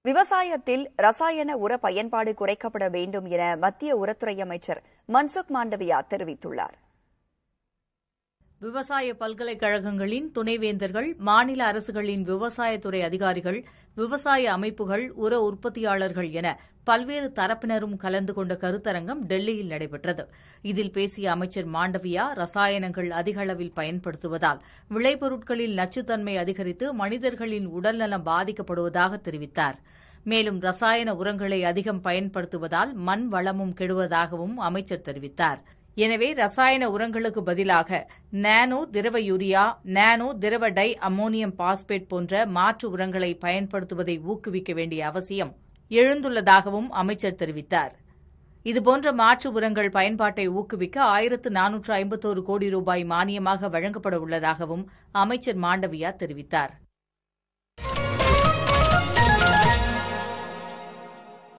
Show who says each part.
Speaker 1: விவசாயத்தில் ரசாயன உர பயன்பாடு குறைக்கப்பட வேண்டும் என மத்திய உரத்துறை அமைச்சர் மன்சுக் மாண்டவியா தெரிவித்துள்ளார்
Speaker 2: விவசாய பல்கலைக்கழகங்களின் துணைவேந்தர்கள் மாநில அரசுகளின் விவசாயத்துறை அதிகாரிகள் விவசாய அமைப்புகள் உர உற்பத்தியாளர்கள் என பல்வேறு தரப்பினரும் கலந்து கொண்ட கருத்தரங்கம் டெல்லியில் நடைபெற்றது இதில் பேசிய அமைச்சர் மாண்டவியா ரசாயனங்கள் அதிக அளவில் பயன்படுத்துவதால் விளைபொருட்களில் நச்சுத்தன்மை அதிகரித்து மனிதர்களின் உடல்நலம் பாதிக்கப்படுவதாக தெரிவித்தார் மேலும் ரசாயன உரங்களை அதிகம் பயன்படுத்துவதால் மண் வளமும் கெடுவதாகவும் அமைச்சர் தெரிவித்தார் எனவே ரசாயன உரங்களுக்கு பதிலாக நானோ திரவ யூரியா நானோ திரவ டை அம்மோனியம் பாஸ்பேட் போன்ற மாற்று உரங்களை பயன்படுத்துவதை ஊக்குவிக்க வேண்டிய அவசியம் எழுந்துள்ளதாகவும் அமைச்சர் தெரிவித்தார் இதுபோன்ற மாற்று உரங்கள் பயன்பாட்டை ஊக்குவிக்க ஆயிரத்து நானூற்று ஐம்பத்தோரு கோடி ரூபாய் மானியமாக வழங்கப்பட உள்ளதாகவும் அமைச்சர் மாண்டவியா தெரிவித்தாா்